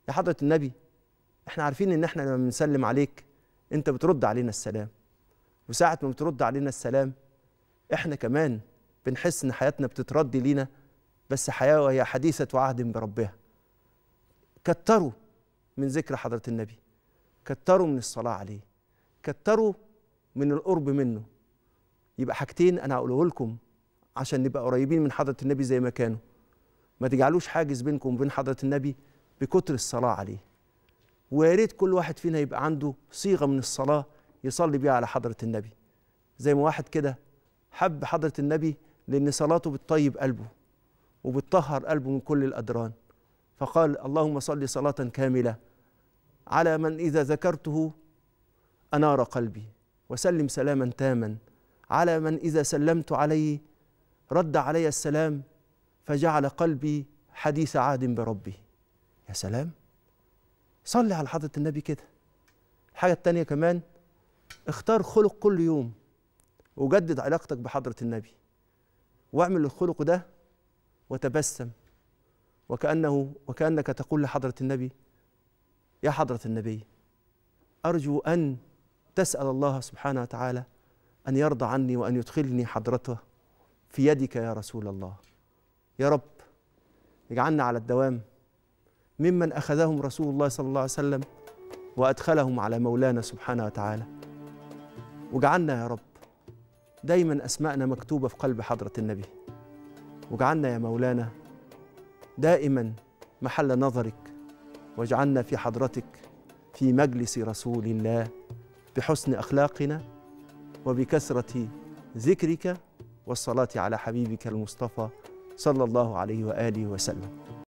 يا حضرة النبي احنا عارفين ان احنا لما بنسلم عليك انت بترد علينا السلام وساعة ما بترد علينا السلام احنا كمان بنحس ان حياتنا بتترد لينا بس حياة وهي حديثة عهد بربها كتروا من ذكر حضرة النبي كتروا من الصلاة عليه كتروا من القرب منه يبقى حاجتين انا هقوله لكم عشان نبقى قريبين من حضرة النبي زي ما كانوا ما تجعلوش حاجز بينكم وبين حضرة النبي بكتر الصلاة عليه ويا ريت كل واحد فينا يبقى عنده صيغة من الصلاة يصلي بيها على حضرة النبي زي ما واحد كده حب حضرة النبي لأن صلاته بتطيب قلبه وبتطهر قلبه من كل الأدران فقال اللهم صل صلاة كاملة على من إذا ذكرته أنار قلبي وسلم سلاما تاما على من إذا سلمت عليه رد علي السلام فجعل قلبي حديث عهد بربه يا سلام صلي على حضرة النبي كده الحاجة التانية كمان اختار خلق كل يوم وجدد علاقتك بحضرة النبي واعمل الخلق ده وتبسم وكأنه وكأنك تقول لحضرة النبي يا حضرة النبي أرجو أن تسأل الله سبحانه وتعالى أن يرضى عني وأن يدخلني حضرته في يدك يا رسول الله يا رب اجعلنا على الدوام ممن أخذهم رسول الله صلى الله عليه وسلم وأدخلهم على مولانا سبحانه وتعالى واجعلنا يا رب دايما أسماءنا مكتوبة في قلب حضرة النبي واجعلنا يا مولانا دائما محل نظرك واجعلنا في حضرتك في مجلس رسول الله بحسن أخلاقنا وبكثرة ذكرك والصلاة على حبيبك المصطفى صلى الله عليه وآله وسلم